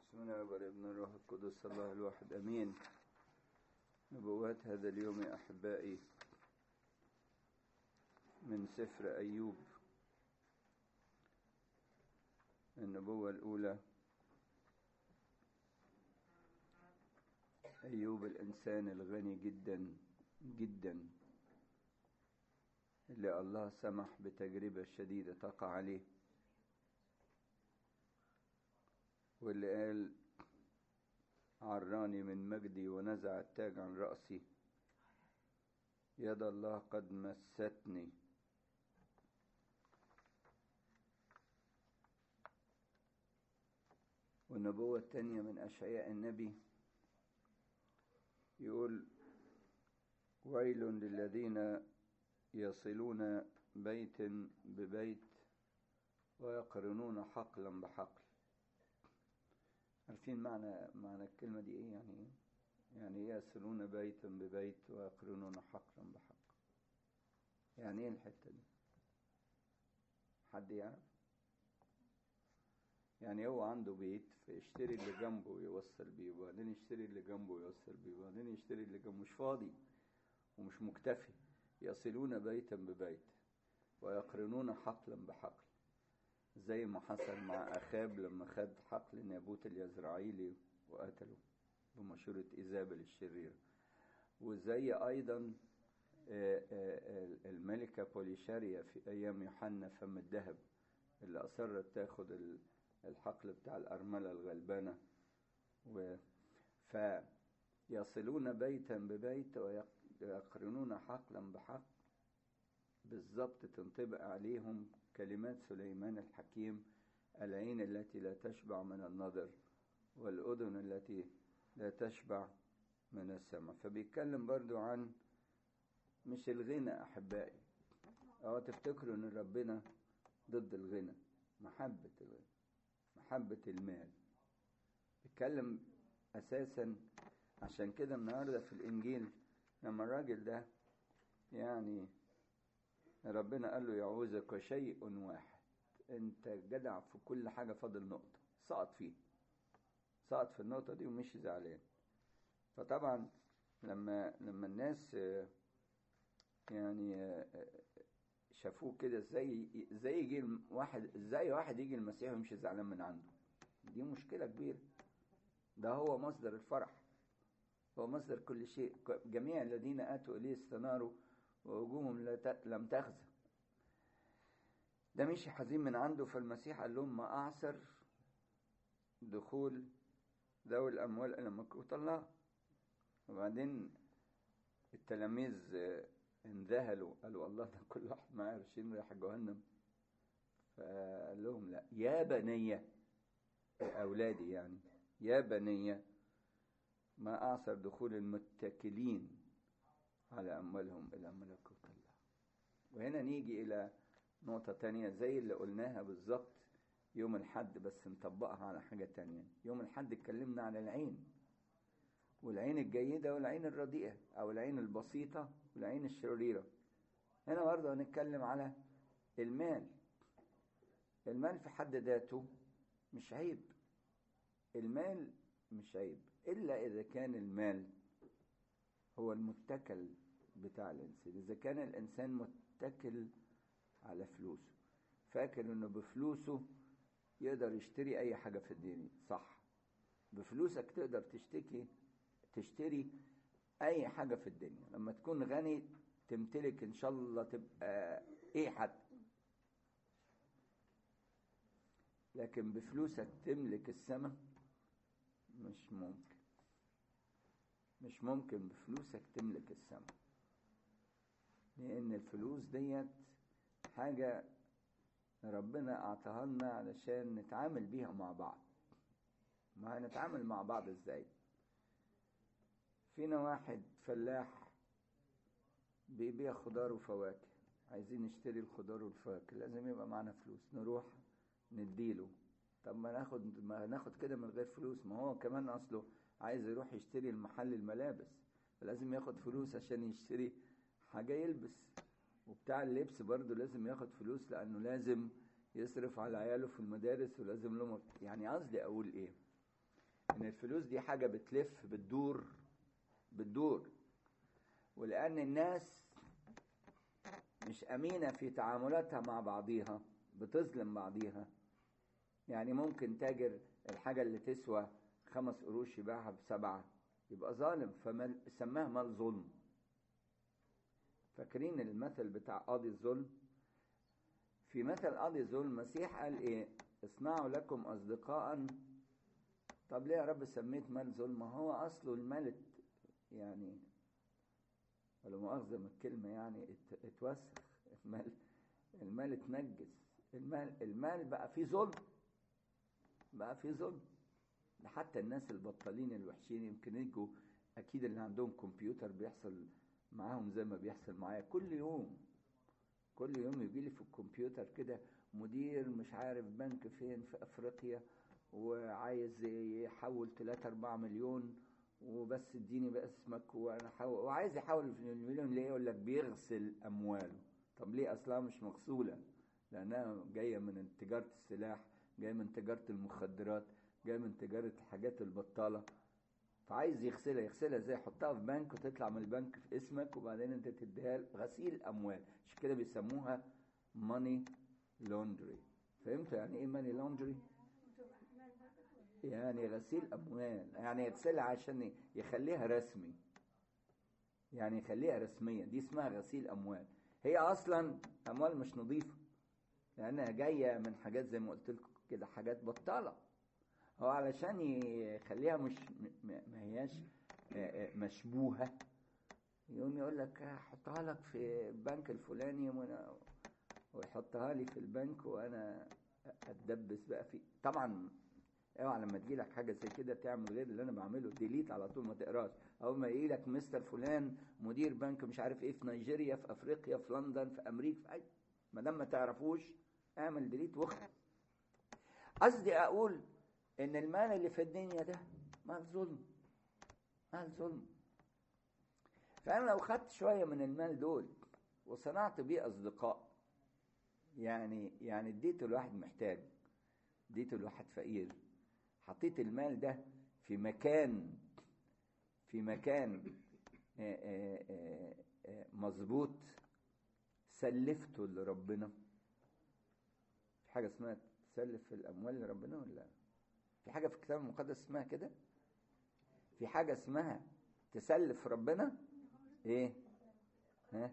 بسم الله والابن الروح القدس الله الواحد امين نبوات هذا اليوم يا احبائي من سفر ايوب النبوة الاولى ايوب الانسان الغني جدا جدا اللي الله سمح بتجربة شديدة تقع عليه واللي قال عراني من مجدي ونزع التاج عن رأسي يد الله قد مستني والنبوة الثانية من أشعياء النبي يقول ويل للذين يصلون بيت ببيت ويقرنون حقلا بحقل عارفين معنى معنى الكلمة دي ايه يعني ايه؟ يعني يصلون بيتا ببيت ويقرنون حقلا بحق يعني ايه الحتة دي حد يعرف يعني هو عنده بيت فيشتري اللي جنبه ويوصل بيه وبعدين يشتري اللي جنبه ويوصل بيه وبعدين يشتري اللي جنبه مش فاضي ومش مكتفي يصلون بيتا ببيت ويقرنون حقلا بحقل زي ما حصل مع أخاب لما خد حقل نابوت اليزرعيلي وقتله بمشورة إيزابل الشريرة وزي أيضا الملكة بوليشاريا في أيام يوحنا فم الذهب اللي أصرت تاخد الحقل بتاع الأرملة الغلبانة و فيصلون بيتا ببيت ويقرنون حقلا بحق بالضبط تنطبق عليهم كلمات سليمان الحكيم العين التي لا تشبع من النظر والأذن التي لا تشبع من السمع فبيتكلم برضو عن مش الغنى أحبائي أو تفتكروا أن ربنا ضد الغنى محبة الغنى محبة المال بيتكلم أساسا عشان كده النهاردة في الإنجيل لما الراجل ده يعني ربنا قال له يعوزك شيء واحد انت جدع في كل حاجة فاضل نقطة سقط فيه سقط في النقطة دي ومش زعلان فطبعا لما لما الناس يعني شافوه كده ازاي ازاي يجي واحد ازاي واحد يجي المسيح ويمشي زعلان من عنده دي مشكلة كبيرة ده هو مصدر الفرح هو مصدر كل شيء جميع الذين اتوا اليه استناروا ووجوههم لم تخزى ده مشي حزين من عنده فالمسيح قال لهم ما أعسر دخول ذوي الأموال إلى ملكوت الله وبعدين التلاميذ انذهلوا قالوا الله ده كل واحد معاه قرشين رايح جهنم فقال لهم لا يا بنية أولادي يعني يا بنية ما أعسر دخول المتكلين على أموالهم إلى ملكوت الله وهنا نيجي إلى نقطة تانية زي اللي قلناها بالظبط يوم الحد بس نطبقها على حاجة تانية يوم الحد اتكلمنا عن العين والعين الجيدة والعين الرديئة أو العين البسيطة والعين الشريرة هنا برضه هنتكلم على المال المال في حد ذاته مش عيب المال مش عيب إلا إذا كان المال هو المتكل بتاع الإنسان إذا كان الإنسان متكل على فلوسه فاكر إنه بفلوسه يقدر يشتري أي حاجة في الدنيا صح بفلوسك تقدر تشتكي تشتري أي حاجة في الدنيا لما تكون غني تمتلك إن شاء الله تبقى إيه حتى لكن بفلوسك تملك السماء مش ممكن مش ممكن بفلوسك تملك السماء لأن الفلوس ديت حاجة ربنا أعطاها لنا علشان نتعامل بيها مع بعض ما هنتعامل مع بعض ازاي فينا واحد فلاح بيبيع خضار وفواكه عايزين نشتري الخضار والفواكه لازم يبقى معانا فلوس نروح نديله طب ما ناخد ما ناخد كده من غير فلوس ما هو كمان اصله عايز يروح يشتري المحل الملابس فلازم ياخد فلوس عشان يشتري حاجة يلبس وبتاع اللبس برضه لازم ياخد فلوس لأنه لازم يصرف على عياله في المدارس ولازم له يعني قصدي أقول إيه ان الفلوس دي حاجة بتلف بتدور بتدور ولأن الناس مش أمينة في تعاملاتها مع بعضيها بتظلم بعضيها يعني ممكن تاجر الحاجة اللي تسوى خمس قروش يبيعها بسبعة يبقى ظالم فسماها مال ظلم فاكرين المثل بتاع قاضي الظلم في مثل قاضي الظلم المسيح قال ايه اصنعوا لكم اصدقاء طب ليه يا رب سميت مال ظلم ما هو اصله المال يعني ولا مؤاخذة من الكلمة يعني اتوسخ المال المال اتنجس المال المال بقى فيه ظلم بقى فيه ظلم ده حتى الناس البطالين الوحشين يمكن يجوا اكيد اللي عندهم كمبيوتر بيحصل معاهم زي ما بيحصل معايا كل يوم كل يوم يجي لي في الكمبيوتر كده مدير مش عارف بنك فين في افريقيا وعايز يحول 3 4 مليون وبس اديني بقى اسمك وانا حاول وعايز يحول المليون ليه يقول لك بيغسل امواله طب ليه اصلها مش مغسوله لانها جايه من تجاره السلاح جايه من تجاره المخدرات جايه من تجاره الحاجات البطاله فعايز يغسلها يغسلها ازاي يحطها في بنك وتطلع من البنك في اسمك وبعدين انت تديها غسيل اموال عشان كده بيسموها ماني لوندري فهمتوا يعني ايه ماني لوندري يعني غسيل اموال يعني يغسلها عشان يخليها رسمي يعني يخليها رسميا دي اسمها غسيل اموال هي اصلا اموال مش نظيفه لانها جايه من حاجات زي ما قلت لكم كده حاجات بطاله هو علشان يخليها مش ما هياش مشبوهه يقوم يقول لك هحطها لك في البنك الفلاني ويحطها لي في البنك وانا اتدبس بقى فيه طبعا اوعى لما تجي لك حاجه زي كده تعمل غير اللي انا بعمله ديليت على طول ما تقراش اول ما يجي لك مستر فلان مدير بنك مش عارف ايه في نيجيريا في افريقيا في لندن في امريكا في اي ما دام ما تعرفوش اعمل ديليت واخلص قصدي اقول ان المال اللي في الدنيا ده مال ظلم مال ظلم فانا لو خدت شويه من المال دول وصنعت بيه اصدقاء يعني يعني اديته لواحد محتاج اديته لواحد فقير حطيت المال ده في مكان في مكان مظبوط سلفته لربنا في حاجه اسمها تسلف الاموال لربنا ولا في حاجه في الكتاب المقدس اسمها كده في حاجه اسمها تسلف ربنا ايه ها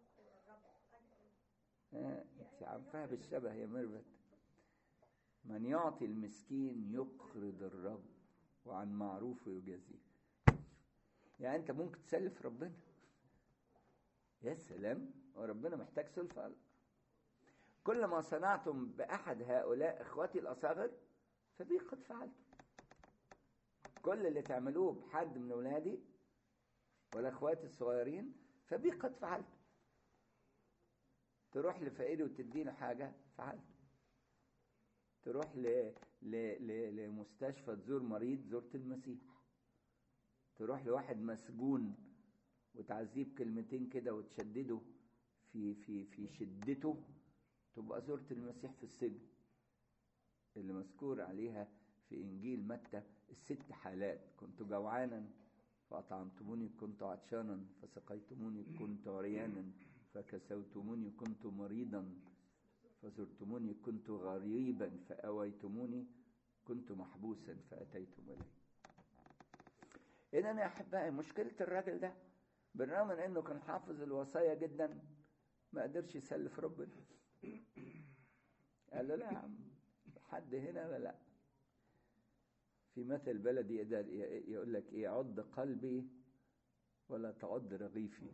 ها انت عارفاها بالشبه يا ميرفت من يعطي المسكين يقرض الرب وعن معروفه يجازيه يعني انت ممكن تسلف ربنا يا سلام وربنا محتاج سلفة كل ما صنعتم بأحد هؤلاء إخوتي الأصاغر فبي قد فعلتم كل اللي تعملوه بحد من أولادي ولا إخواتي الصغيرين فبي قد فعلتم تروح لفقير وتديله حاجة فعلت تروح ل... ل... ل... لمستشفى تزور مريض زرت المسيح تروح لواحد مسجون وتعزيه بكلمتين كده وتشدده في في في شدته تبقى زرت المسيح في السجن اللي مذكور عليها في انجيل متى الست حالات كنت جوعانا فاطعمتموني كنت عطشانا فسقيتموني كنت عريانا فكسوتموني كنت مريضا فزرتموني كنت غريبا فأويتموني كنت محبوسا فأتيتم إلي إذا يا أحبائي مشكلة الراجل ده بالرغم من إنه كان حافظ الوصايا جدا ما قدرش يسلف ربنا قال له لا يا عم حد هنا ولا لا في مثل بلدي يقدر يقول لك ايه عض قلبي ولا تعض رغيفي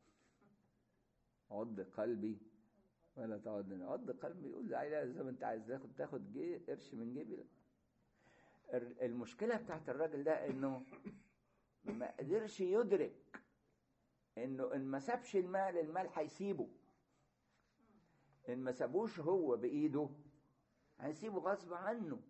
عض قلبي ولا تعض عض قلبي يقول لا زي ما انت عايز تاخد تاخد جي قرش من جيبي لا المشكله بتاعت الراجل ده انه ما قدرش يدرك انه ان ما سابش المال المال هيسيبه ان ما سابوش هو بايده هيسيبه غصب عنه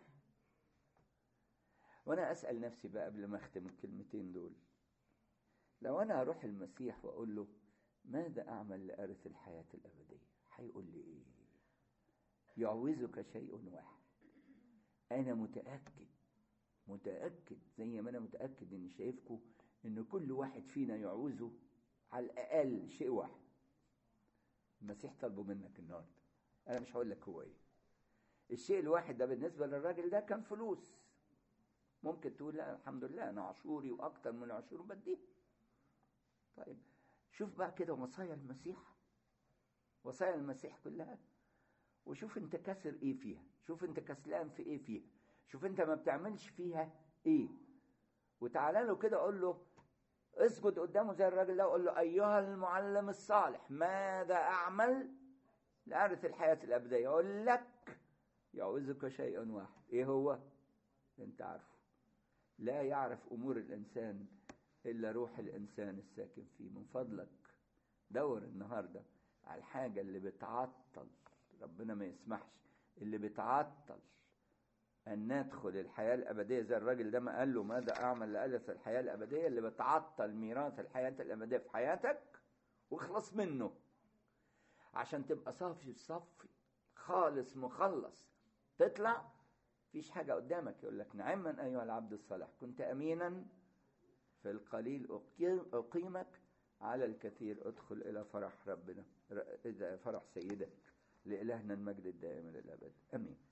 وانا اسال نفسي بقى قبل ما اختم الكلمتين دول لو انا اروح المسيح واقول له ماذا اعمل لارث الحياه الابديه هيقول لي ايه يعوزك شيء واحد انا متاكد متأكد زي ما أنا متأكد إني شايفكم إن كل واحد فينا يعوزه على الأقل شيء واحد المسيح طلبه منك النهارده أنا مش هقول لك هو إيه الشيء الواحد ده بالنسبة للراجل ده كان فلوس ممكن تقول لا الحمد لله أنا عشوري وأكتر من عشور بديه طيب شوف بقى كده وصايا المسيح وصايا المسيح كلها وشوف انت كسر ايه فيها شوف انت كسلان في ايه فيها شوف انت ما بتعملش فيها ايه وتعالى له كده قول له اسجد قدامه زي الراجل ده وقول له ايها المعلم الصالح ماذا اعمل لارث الحياه الابديه يقول لك يعوزك شيء واحد ايه هو انت عارفه لا يعرف امور الانسان الا روح الانسان الساكن فيه من فضلك دور النهارده على الحاجه اللي بتعطل ربنا ما يسمحش اللي بتعطل أن ندخل الحياة الأبدية زي الراجل ده ما قال له ماذا أعمل لألف الحياة الأبدية اللي بتعطل ميراث الحياة الأبدية في حياتك واخلص منه عشان تبقى صافي صفي خالص مخلص تطلع فيش حاجة قدامك يقول لك نعما أيها العبد الصالح كنت أمينا في القليل أقيمك على الكثير ادخل إلى فرح ربنا إذا فرح سيدك لإلهنا المجد الدائم للأبد أمين